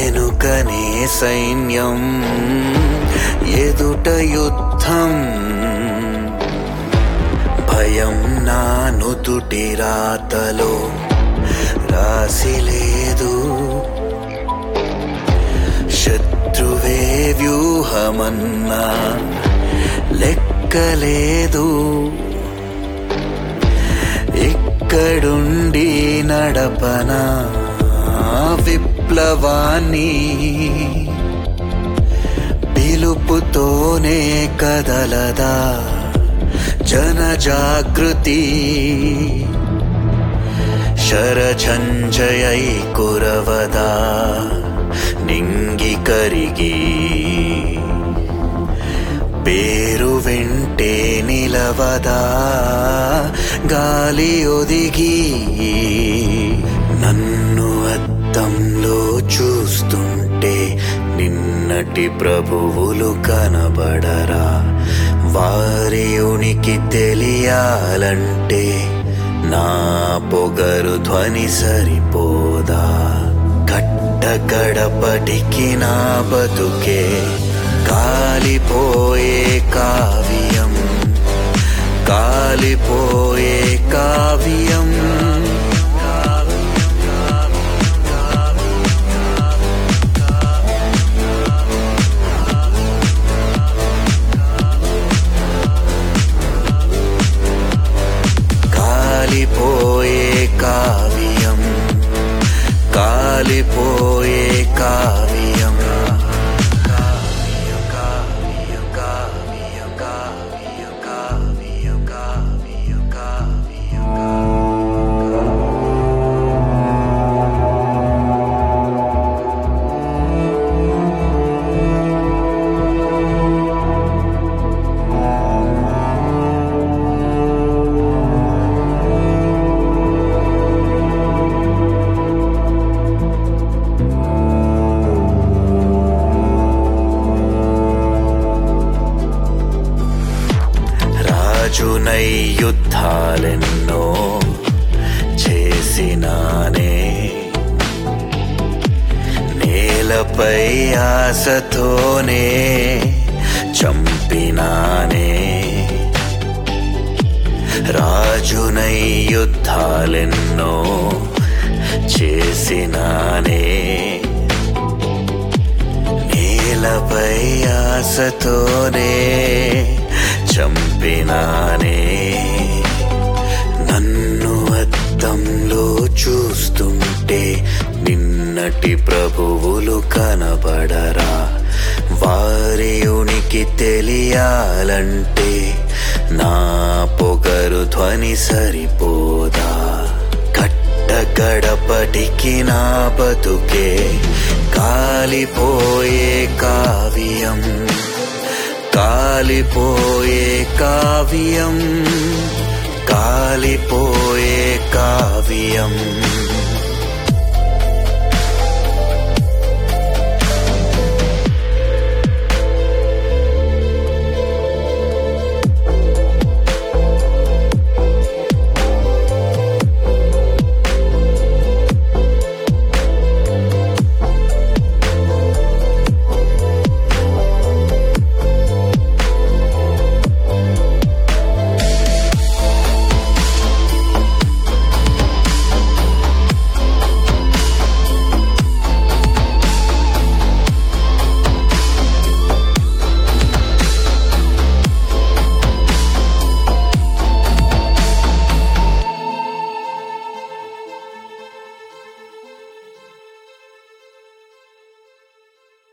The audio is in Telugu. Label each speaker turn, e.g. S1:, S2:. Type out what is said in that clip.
S1: వెనుకనే సైన్యం ఎదుట యుద్ధం భయం నా నుదుటి రాతలో రాసి లేదు శత్రువే వ్యూహమన్నా లెక్కలేదు ఇక్కడుండి నడపన విప్లవాన్ని పిలుపుతోనే కదలదా జనజాగృతి శరఝంజయై కురవదా నింగి కరిగి పేరు వెంటే నిలవదా గాలి ఒదిగి నన్ను అద్దంలో చూస్తుంటే నిన్నటి ప్రభువులు కనబడరా వారి ఉనికి తెలియాలంటే నా పొగరు ధ్వని సరిపోదా కట్ట గడపటికి నా బతుకే కాలిపోయే కావ్యం కాలిపోయే కావ్యం కాలిపోయే కావ్యం కాలిపోయే కావ్యం కావ్యం కావ్యం కావ్యం కావ్యం కావ్యం కావ్యం కావ్యం రాజునై యుద్ధాలెన్నో చేసినానే నేలపై ఆశతోనే చంపినానే రాజునై యుద్ధాలెన్నో చేసినానే నేలపై ఆశతోనే చంపినానే నన్ను అద్దంలో చూస్తుంటే నిన్నటి ప్రభువులు కనబడరా వారి ఉనికి తెలియాలంటే నా పొగరు ధ్వని సరిపోదా కట్ట గడపటికి నా బతుకే కాలిపోయే కావ్యం కాలిపోయే కావ్యం కాలిపోయే కావ్యం